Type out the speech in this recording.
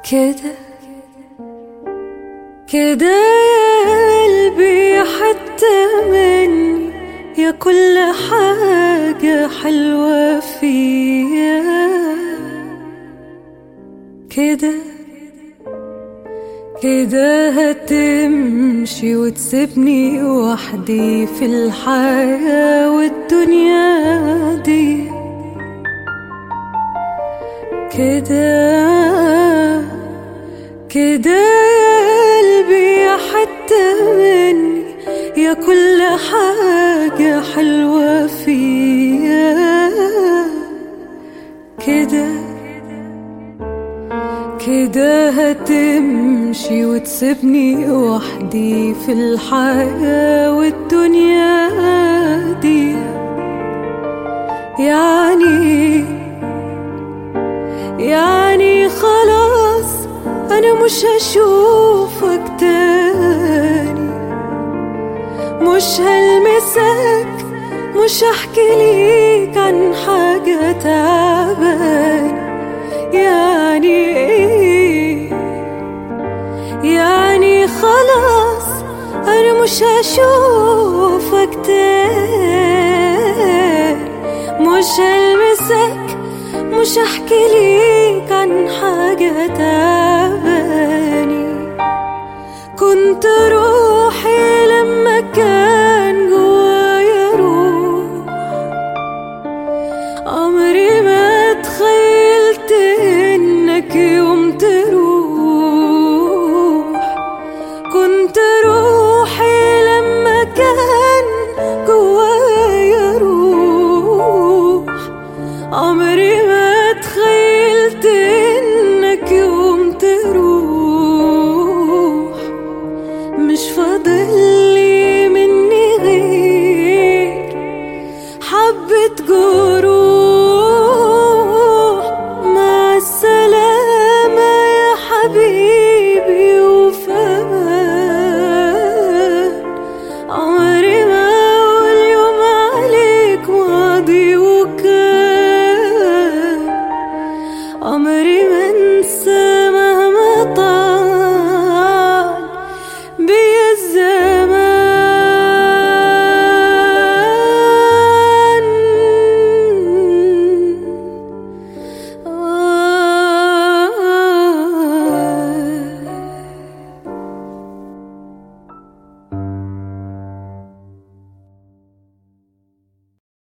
كده كده يا قلبي حتى مني يا كل حاجة حلوة فيا كده كده هتمشي وتسيبني وحدي في الحياة والدنيا دي كده كده يا قلبي حتى مني يا كل حاجة حلوة فيا كده كده هتمشي وتسيبني وحدي في الحياة والدنيا دي يعني يعني خلاص أنا مش هشوفك تاني مش هلمسك مش هحكي ليك عن حاجة تعباني يعني ايه يعني خلاص أنا مش هشوفك تاني مش هلمسك مش هحكي ليك عن حاجة تعباني كنت روحي لما كان جوايا روح عمري ما تخيلت انك يوم تروح كنت روحي لما كان جوايا روح عمري ما تخيلت انك يوم تروح مش فاضلي مني غير حبة جروح مع السلامة يا حبيبي وفمان عمري ما أقول يوم عليك ماضي وكان عمري ما انسى